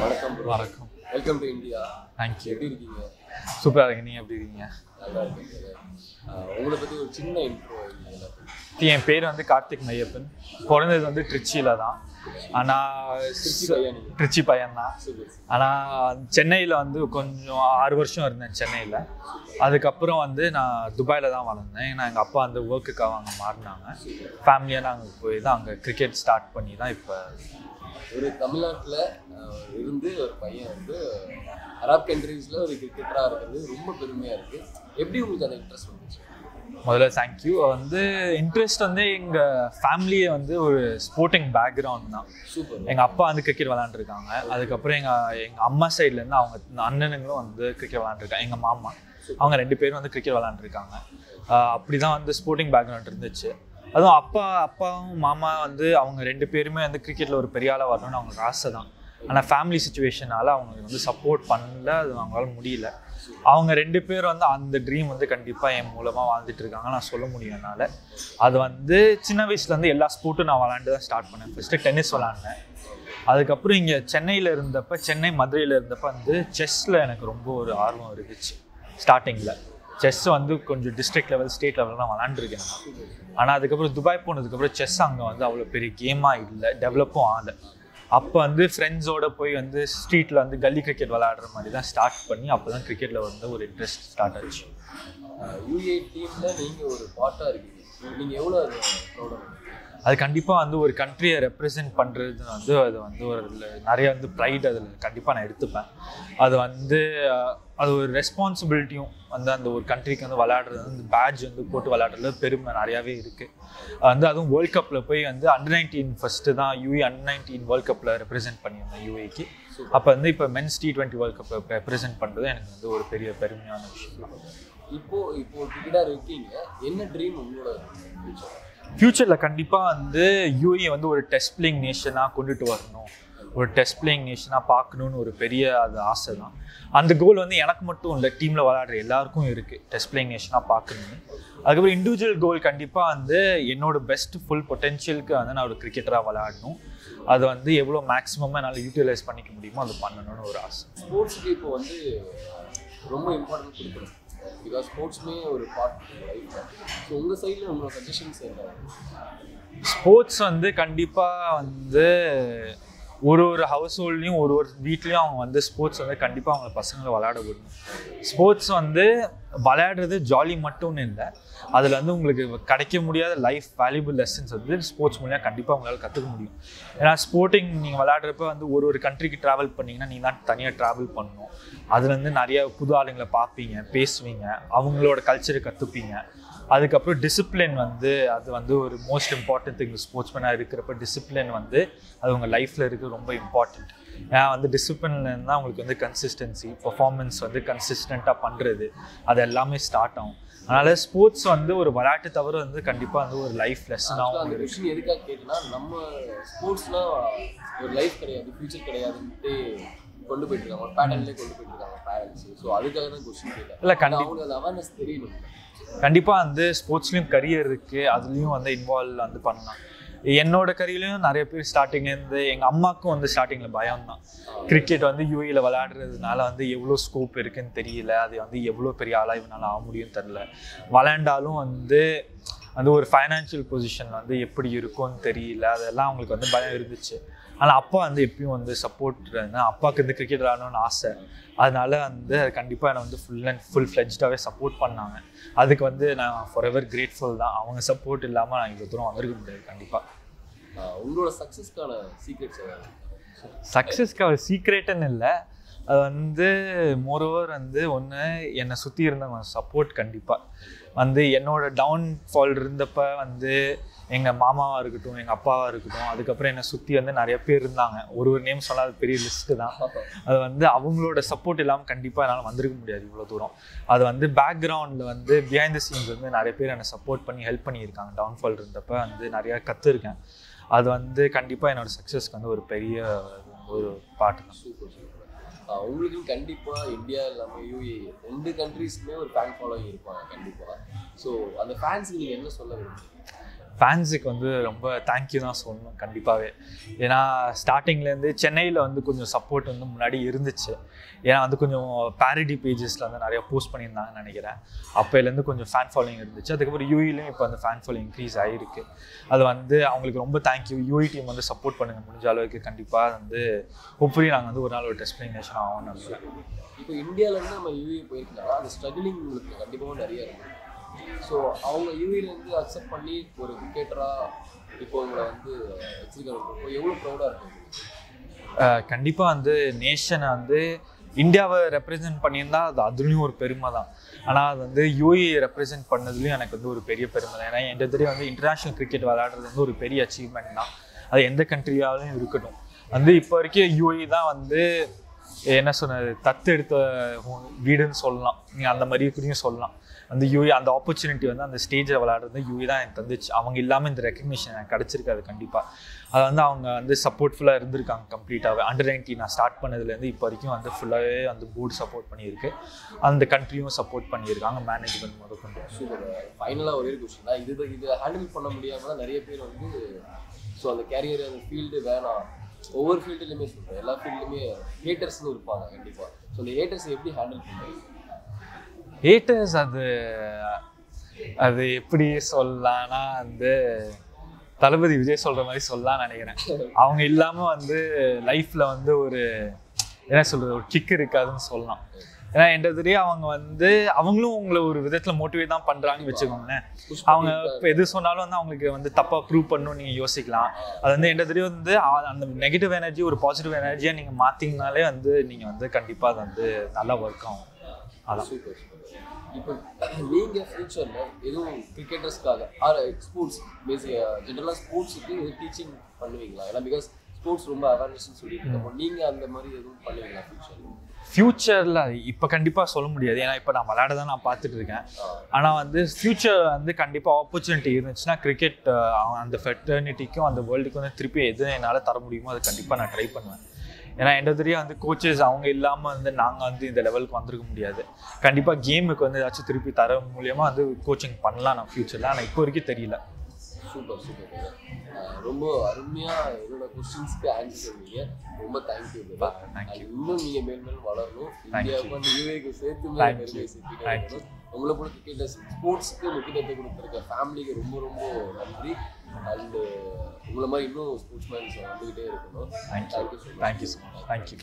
வணக்கம் bro. வணக்கம் welcome to India thank you எப்படி இருக்கீங்க சூப்பராக இருக்கு நீங்கள் எப்படி இருக்கீங்க நல்லா இருக்கீங்க ஆஹ் உங்களை பத்தி ஒரு சின்ன இன்ட்ரோ தி- என் பேர் வந்து கார்த்திக் மையப்பன் பிறந்தது வந்து ட்ரிச்சியில் தான் ஆனால் திருச்சி பையன் நீங்க ட்ரிச்சி பையன்தான் சூப்பர் ஆனால் சென்னையில் வந்து கொஞ்சம் ஆறு வருஷம் இருந்தேன் சென்னையில் அதுக்கப்புறம் வந்து நான் துபாயில் தான் வளர்ந்தேன் ஏன்னா எங்கள் அப்பா வந்து ஒர்க்குக்காக அங்கே மாறினாங்க ஃபேமிலியாக நாங்கள் போய் தான் அங்கே கிரிக்கெட் ஸ்டார்ட் பண்ணி தான் இப்போ ஒரு தமிழ்நாட்டுல ஆஹ், இருந்து ஒரு பையன் வந்து அரப் கண்ட்ரீஸ்ல ஒரு கிரிக்கெட்டரா இருக்கிறது ரொம்ப பெருமையா இருக்கு எப்படி உங்களுக்கு அந்த இன்ட்ரெஸ்ட் வந்துச்சு முதல்ல தேங்க்யூ வந்து இன்ட்ரெஸ்ட் வந்து எங்கள் ஃபேமிலியே வந்து ஒரு ஸ்போர்ட்டிங் பேக்ரவுண்ட் தான் சூப்பர் எங்கள் அப்பா வந்து கிரிக்கெட் விளாண்டுருக்காங்க அதுக்கப்புறம் எங்கள் எங்கள் அம்மா சைட்லேருந்து அவங்க அண்ணனுங்களும் வந்து கிரிக்கெட் விளாண்டுருக்காங்க எங்கள் மாமா அவங்க ரெண்டு பேரும் வந்து கிரிக்கெட் விளாண்டுருக்காங்க அப்படி தான் வந்து ஸ்போர்ட்டிங் பேக்ரவுண்ட் இருந்துச்சு அதுவும் அப்பா அப்பாவும் மாமா வந்து அவங்க ரெண்டு பேருமே வந்து கிரிக்கெட்டில் ஒரு பெரிய ஆளாக வரணும்னு அவங்களுக்கு ஆசை தான் ஆனால் ஃபேமிலி சுச்சுவேஷனால் அவங்களுக்கு வந்து சப்போர்ட் பண்ணல அது அவங்களால முடியல அவங்க ரெண்டு பேரும் வந்து அந்த ட்ரீம் வந்து கண்டிப்பாக என் மூலமாக வாழ்ந்துட்டு இருக்காங்க நான் சொல்ல முடியும் என்னால் அது வந்து சின்ன வயசுலேருந்து எல்லா ஸ்போர்ட்டும் நான் விளாண்டு தான் ஸ்டார்ட் பண்ணேன் ஃபஸ்ட்டு டென்னிஸ் விளாண்டேன் அதுக்கப்புறம் இங்கே சென்னையில் இருந்தப்ப சென்னை மதுரையில் இருந்தப்ப வந்து செஸ்ஸில் எனக்கு ரொம்ப ஒரு ஆர்வம் இருந்துச்சு ஸ்டார்டிங்கில் செஸ் வந்து கொஞ்சம் டிஸ்ட்ரிக்ட் லெவல் ஸ்டேட் லெவல்லாம் விளாண்டுருக்கேன் ஆனால் அதுக்கப்புறம் துபாய் போனதுக்கப்புறம் செஸ் அங்கே வந்து அவ்வளோ பெரிய கேமாக இல்லை டெவலப்பும் ஆகலை அப்போ வந்து ஃப்ரெண்ட்ஸோட போய் வந்து ஸ்ட்ரீட்டில் வந்து கல்லி கிரிக்கெட் விளையாடுற மாதிரி தான் ஸ்டார்ட் பண்ணி அப்போ தான் கிரிக்கெட்டில் வந்து ஒரு இன்ட்ரெஸ்ட் ஸ்டார்ட் ஆச்சு யூஏ டீம்ல நீங்க ஒரு பார்ட்டா இருக்கீங்க நீங்க எவ்வளவு அது ப்ரௌடா அது கண்டிப்பாக வந்து ஒரு கண்ட்ரியை ரெப்ரசென்ட் பண்ணுறது வந்து அது வந்து ஒரு நிறைய வந்து ப்ரைட் அதில் கண்டிப்பாக நான் எடுத்துப்பேன் அது வந்து அஹ், அது ஒரு ரெஸ்பான்சிபிலிட்டியும் வந்து அந்த ஒரு கண்ட்ரிக்கு வந்து விளையாடுறது வந்து பேட்ச் வந்து போட்டு விளையாடுறதுல பெருமை நிறையாவே இருக்குது வந்து அதுவும் வேர்ல்ட் கப்பில் போய் வந்து அண்டர் நைன்டீன் ஃபஸ்ட்டு தான் யூஏ அண்டர் நைன்டீன் வேர்ல்ட் கப்பில் ரெப்ரசென்ட் பண்ணியிருந்தேன் யூஏக்கு அப்போ வந்து இப்போ மென்ஸ் டி டுவெண்ட்டி வேர்ல்ட் கப்பை ரெப்ரசென்ட் பண்ணுறது எனக்கு வந்து ஒரு பெரிய பெருமையான விஷயம் தான் இப்போ இப்போ கிரிக்கெட்டர் இருக்கீங்க என்ன ட்ரீம் உங்களோட ஃபியூச்சர் ஃப்யூச்சரில் கண்டிப்பாக வந்து யூஏ வந்து ஒரு டெஸ்ட் பிளேயிங் நேஷனாக கொண்டுட்டு வரணும் ஒரு டெஸ்ட் பிளேயிங் நேஷனாக பார்க்கணுன்னு ஒரு பெரிய அது ஆசை தான் அந்த கோல் வந்து எனக்கு மட்டும் இல்லை டீமில் விளையாடுற எல்லாருக்கும் இருக்குது டெஸ்ட் பிளேயிங் நேஷனாக பார்க்கணுன்னு அதுக்கப்புறம் இண்டிவிஜுவல் கோல் கண்டிப்பாக வந்து என்னோட பெஸ்ட் ஃபுல் பொட்டென்ஷியலுக்கு வந்து நான் ஒரு கிரிக்கெட்டராக விளையாடணும் அது வந்து எவ்வளோ மேக்ஸிமமாக என்னால் யூட்டிலைஸ் பண்ணிக்க முடியுமோ அது பண்ணணும்னு ஒரு ஆசை ஸ்போர்ட்ஸுக்கு இப்போ வந்து ரொம்ப இம்பார்ட்டன்ட் கொடுக்கணும் பிகாஸ் ஸ்போர்ட்ஸ்மே ஒரு பார்ட் லைஃப் ஸோ உங்கள் சைடில் உங்களோட சஜஷன்ஸ் என்ன ஸ்போர்ட்ஸ் வந்து கண்டிப்பாக வந்து ஒரு ஒரு ஹவுஸ் ஹோல்ட்லேயும் ஒரு ஒரு வீட்லேயும் அவங்க வந்து ஸ்போர்ட்ஸ் வந்து கண்டிப்பாக அவங்க பசங்களை விளையாட விடணும் ஸ்போர்ட்ஸ் வந்து விளையாடுறது ஜாலி மட்டும்னு இல்லை அதில் வந்து உங்களுக்கு கிடைக்க முடியாத லைஃப் வேல்யூபிள் லெசன்ஸ் வந்து ஸ்போர்ட்ஸ் மூலியம் கண்டிப்பாக உங்களால் கற்றுக்க முடியும் ஏன்னா ஸ்போர்ட்டிங் நீங்கள் விளையாடுறப்ப வந்து ஒரு ஒரு கண்ட்ரிக்கு ட்ராவல் பண்ணீங்கன்னா நீங்கள் தான் தனியாக ட்ராவல் பண்ணணும் அதுலேருந்து நிறைய புது ஆளுங்களை பார்ப்பீங்க பேசுவீங்க அவங்களோட கல்ச்சரை கற்றுப்பீங்க அதுக்கப்புறம் டிசிப்ளின் வந்து அது வந்து ஒரு மோஸ்ட் இம்பார்ட்டன்ட் திங் ஸ்போர்ட்ஸ்மேனாக இருக்கிறப்ப டிசிப்ளின் வந்து அது உங்கள் லைஃப்பில் இருக்க ரொம்ப இம்பார்ட்டண்ட் ஏன்னா வந்து டிசிப்ளின்ல தான் உங்களுக்கு வந்து கன்சிஸ்டன்சி பர்ஃபார்மன்ஸ் வந்து கன்சிஸ்டண்ட்டாக பண்ணுறது அது எல்லாமே ஸ்டார்ட் ஆகும் அதனால் ஸ்போர்ட்ஸ் வந்து ஒரு விளையாட்டு தவிர வந்து கண்டிப்பாக வந்து ஒரு லைஃப் லெசனாகவும் அந்த கொஷின் எதுக்காக கேட்டேன்னா நம்ம ஸ்போர்ட்ஸ்னா ஒரு லைஃப் கிடையாது ஃபியூச்சர் கிடையாதுன்ட்டு கொண்டு போயிட்டு இருக்காங்க ஒரு பேட்டர்ன்லேயே கொண்டு போயிட்டு இருக்காங்க பேரண்ட்ஸ் ஸோ அதுக்காக தான் கொஸ்டின் கேட்டேன் இல்லை கண்டி அவங்களுக்கு அந்த அவேர்னஸ் தெரியணும் கண்டிப்பாக வந்து ஸ்போர்ட்ஸ்லேயும் கரியர் இருக்குது அதுலேயும் வந்து இன்வால்வ் வந்து பண்ணலாம் என்னோட கரியர்லையும் நிறைய பேர் ஸ்டார்டிங்லேருந்து எங்கள் அம்மாவுக்கும் வந்து ஸ்டார்டிங்கில் பயம் தான் கிரிக்கெட் வந்து யூஏல விளையாடுறதுனால வந்து எவ்வளோ ஸ்கோப் இருக்குன்னு தெரியல அது வந்து எவ்வளோ பெரிய ஆளாக இவனால ஆக முடியும்னு தெரில விளையாண்டாலும் வந்து அந்த ஒரு ஃபைனான்ஷியல் பொசிஷன் வந்து எப்படி இருக்கும்னு தெரியல அதெல்லாம் அவங்களுக்கு வந்து பயம் இருந்துச்சு ஆனால் அப்பா வந்து எப்பயும் வந்து சப்போர்ட் அப்பாவுக்கு வந்து கிரிக்கெட் விளாடணும்னு ஆசை அதனால வந்து கண்டிப்பாக என்னை வந்து ஃபுல் அண்ட் ஃபுல் ஃப்ளெஜ்டாகவே சப்போர்ட் பண்ணாங்க அதுக்கு வந்து நான் ஃபார் எவர் கிரேட்ஃபுல் தான் அவங்க சப்போர்ட் இல்லாமல் நான் இவ்வளோ தூரம் வந்திருக்க முடியாது கண்டிப்பாக ஆஹ் உங்களோட சக்ஸஸ்க்கான சீக்ரெட்ஸ் ஏதாவது சக்ஸஸ்க்கு அவர் சீக்ரெட்டுன்னு இல்லை அது வந்து மோரோவர் வந்து ஒன்று என்னை சுற்றி இருந்தவங்க சப்போர்ட் கண்டிப்பாக வந்து என்னோட டவுன்ஃபால் இருந்தப்ப வந்து எங்கள் மாமாவாக இருக்கட்டும் எங்கள் அப்பாவாக இருக்கட்டும் அதுக்கப்புறம் என்னை சுற்றி வந்து நிறைய பேர் இருந்தாங்க ஒரு ஒரு நேம் சொன்னால் அது பெரிய லிஸ்ட்டு தான் அது வந்து அவங்களோட சப்போர்ட் இல்லாமல் கண்டிப்பாக என்னால் வந்திருக்க முடியாது இவ்வளோ தூரம் அது வந்து பேக்ரவுண்டில் வந்து பிஹைண்ட் த சீன்ஸ் வந்து நிறைய பேர் என்னை சப்போர்ட் பண்ணி ஹெல்ப் பண்ணியிருக்காங்க டவுன்ஃபால் இருந்தப்ப வந்து நிறையா கற்றுருக்கேன் அது வந்து கண்டிப்பாக என்னோட சக்ஸஸ்க்கு வந்து ஒரு பெரிய ஒரு பாட்டு தான் சூப்பர் சூப்பர் உங்களுக்கு கண்டிப்பாக இந்தியா இல்லாமல் யூஏ ரெண்டு கண்ட்ரீஸ்க்குமே ஒரு ஃபேன் ஃபாலோயிங் இருப்பாங்க கண்டிப்பாக ஸோ அந்த ஃபேன்ஸுக்கு நீங்கள் என்ன சொல்ல விரும்புறீங்க ஃபேன்ஸுக்கு வந்து ரொம்ப தேங்க்யூ தான் சொல்லணும் கண்டிப்பாகவே ஏன்னா ஸ்டார்டிங்லேருந்து சென்னையில் வந்து கொஞ்சம் சப்போர்ட் வந்து முன்னாடி இருந்துச்சு ஏன்னா வந்து கொஞ்சம் பேரடி பேஜஸில் வந்து நிறைய போஸ்ட் பண்ணியிருந்தாங்கன்னு நினைக்கிறேன் அப்போலேருந்து கொஞ்சம் ஃபேன் ஃபாலோயிங் இருந்துச்சு அதுக்கப்புறம் யூஇலையும் இப்போ அந்த ஃபேன் ஃபாலோயிங் இன்க்ரீஸ் ஆகிருக்கு அது வந்து அவங்களுக்கு ரொம்ப தேங்க்யூ யூஇ டீம் வந்து சப்போர்ட் பண்ணுங்க முடிஞ்ச அளவுக்கு கண்டிப்பாக வந்து ஹோப்ஃபுல்லி நாங்கள் வந்து ஒரு நாள் ஒரு டெஸ்டினேஷன் ஆகும்னு நம்புகிறேன் இப்போ இந்தியாவிலேருந்து நம்ம யூஏ போயிருக்கனால அந்த ஸ்ட்ரகிளிங் உங்களுக்கு கண்டிப்பாக நிறைய இருக்கும் ஸோ அவங்க யூஏலேருந்து அக்செப்ட் பண்ணி ஒரு கிரிக்கெட்டராக இப்போ உங்களை வந்து வச்சிருக்காங்க இப்போ எவ்வளோ ப்ரௌடாக இருக்கும் உங்களுக்கு? கண்டிப்பாக வந்து நேஷனை வந்து இந்தியாவை ரெப்ரசென்ட் பண்ணியிருந்தா அது அதுலேயும் ஒரு பெருமை தான் ஆனால் அது வந்து யூஏ ரெப்ரசென்ட் பண்ணதுலேயும் எனக்கு வந்து ஒரு பெரிய பெருமை தான் ஏன்னா என் தெரியும் வந்து இன்டர்நேஷ்னல் கிரிக்கெட் விளையாடுறது வந்து ஒரு பெரிய அச்சீவ்மெண்ட் தான் அது எந்த கண்ட்ரியாலும் இருக்கட்டும் வந்து இப்போ வரைக்கும் யூஏ தான் வந்து என்ன சொன்னது தத்து எடுத்த வீடுன்னு சொல்லலாம் நீங்கள் அந்த மாதிரி கூடயும் சொல்லலாம் அந்த யூஏ அந்த ஆப்பர்ச்சுனிட்டி வந்து அந்த ஸ்டேஜில் விளையாடுறது யூஏ தான் எனக்கு தந்துச்சு அவங்க இல்லாமல் இந்த ரெக்கக்னிஷன் எனக்கு கிடச்சிருக்காது கண்டிப்பாக அதை வந்து அவங்க வந்து சப்போர்ட்ஃபுல்லாக இருந்திருக்காங்க கம்ப்ளீட்டாகவே அண்டர் நைன்டீன் நான் ஸ்டார்ட் பண்ணதுலேருந்து இப்போ வரைக்கும் வந்து ஃபுல்லாகவே வந்து போர்டு சப்போர்ட் பண்ணியிருக்கு அந்த கண்ட்ரியும் சப்போர்ட் பண்ணியிருக்காங்க மேனேஜ்மெண்ட் முதற்கொண்டு சூப்பர் ஃபைனலாக ஒரே கொஸ்டின் தான் இது இதை ஹேண்டில் பண்ண முடியாமல் தான் நிறைய பேர் வந்து ஸோ அந்த கேரியர் அந்த ஃபீல்டு வேணாம் ஒவ்வொரு ஃபீல்டுலையுமே சொல்கிறேன் எல்லா ஃபீல்டுலையுமே ஹேட்டர்ஸ்னு இருப்பாங்க கண்டிப்பாக ஸோ அந்த ஹேட்டர்ஸை எப்படி ஹேண்டில் பண்ணுவீங்க ஹேட்டர்ஸ் அது அது எப்படி சொல்லலாம்னா வந்து தளபதி விஜய் சொல்ற மாதிரி சொல்லலாம்னு நினைக்கிறேன் அவங்க இல்லாம வந்து லைஃப்ல வந்து ஒரு என்ன சொல்றது ஒரு கிக் இருக்காதுன்னு சொல்லலாம் ஏன்னா என்றதுலேயே அவங்க வந்து அவங்களும் உங்களை ஒரு விதத்துல மோட்டிவேட் தான் பண்றாங்கன்னு வச்சுக்கோங்களேன் அவங்க இப்போ எது சொன்னாலும் வந்து அவங்களுக்கு வந்து தப்பா ப்ரூவ் பண்ணணும்னு நீங்க யோசிக்கலாம் அது வந்து என்றதுலேயே வந்து அ- அந்த நெகட்டிவ் எனர்ஜி ஒரு பாசிட்டிவ் எனர்ஜியா நீங்க மாத்தீங்கனாலே வந்து நீங்க வந்து கண்டிப்பா அது வந்து நல்லா ஒர்க் ஆகும் அதான் சூப்பர் சூப்பர் இப்போ நீங்கள் ஃப்யூச்சரில் எதுவும் கிரிக்கெட்டர்ஸ்க்காக ஆர் ஸ்போர்ட்ஸ் பேசிக் ஜென்ரலாக ஸ்போர்ட்ஸுக்கு எதுவும் டீச்சிங் பண்ணுவீங்களா ஏன்னா பிகாஸ் ஸ்போர்ட்ஸ் ரொம்ப அவேர்னஸ்னு சொல்லிட்டு இருக்கோம் நீங்கள் அந்த மாதிரி எதுவும் பண்ணுவீங்களா ஃப்யூச்சரில் ஃப்யூச்சரில் இப்போ கண்டிப்பாக சொல்ல முடியாது ஏன்னா இப்போ நான் விளையாட தான் நான் பார்த்துட்டு இருக்கேன் ஆனால் வந்து ஃப்யூச்சர் வந்து கண்டிப்பாக ஆப்பர்ச்சுனிட்டி இருந்துச்சுன்னா கிரிக்கெட் அந்த ஃபெட்டர்னிட்டிக்கும் அந்த வேர்ல்டுக்கும் வந்து திருப்பி எது என்னால் தர முடியுமோ அதை கண்டிப்பாக நான் ட்ரை பண்ணுவேன் ஏன்னா எண்டதுலேயே வந்து கோச்சஸ் அவங்க இல்லாமல் வந்து நாங்கள் வந்து இந்த லெவலுக்கு வந்திருக்க முடியாது கண்டிப்பாக கேமுக்கு வந்து ஏதாச்சும் திருப்பி தர மூலியமாக வந்து கோச்சிங் பண்ணலாம் நான் ஃப்யூச்சரில் ஆனால் இப்போ வரைக்கும் தெரியல சூப்பர் சூப்பர் ரொம்ப அருமையாக என்னோட கொஸ்டின்ஸ்க்கு ஆன்சர் சொன்னீங்க ரொம்ப தேங்க்யூ Thank you. இன்னும் நீங்கள் மேல் மேலும் வளரணும் Thank you. இந்தியாவுக்கு வந்து யூஏக்கு சேர்த்து Thank பெருமை you. சேர்த்துட்டே Thank you. இருக்கணும் உங்களை கூட கிரிக்கெட்டர்ஸ் ஸ்போர்ட்ஸ்க்கு முக்கியத்துவத்தை கொடுத்துருக்க ஃபேமிலிக்கு ரொம்ப ரொம்ப நன்றி அண்டு உங்களை மாதிரி இன்னும் ஸ்போர்ட்ஸ் மேன்ஸ் வந்துகிட்டே இருக்கணும் thank you thank you so much thank you so much thank you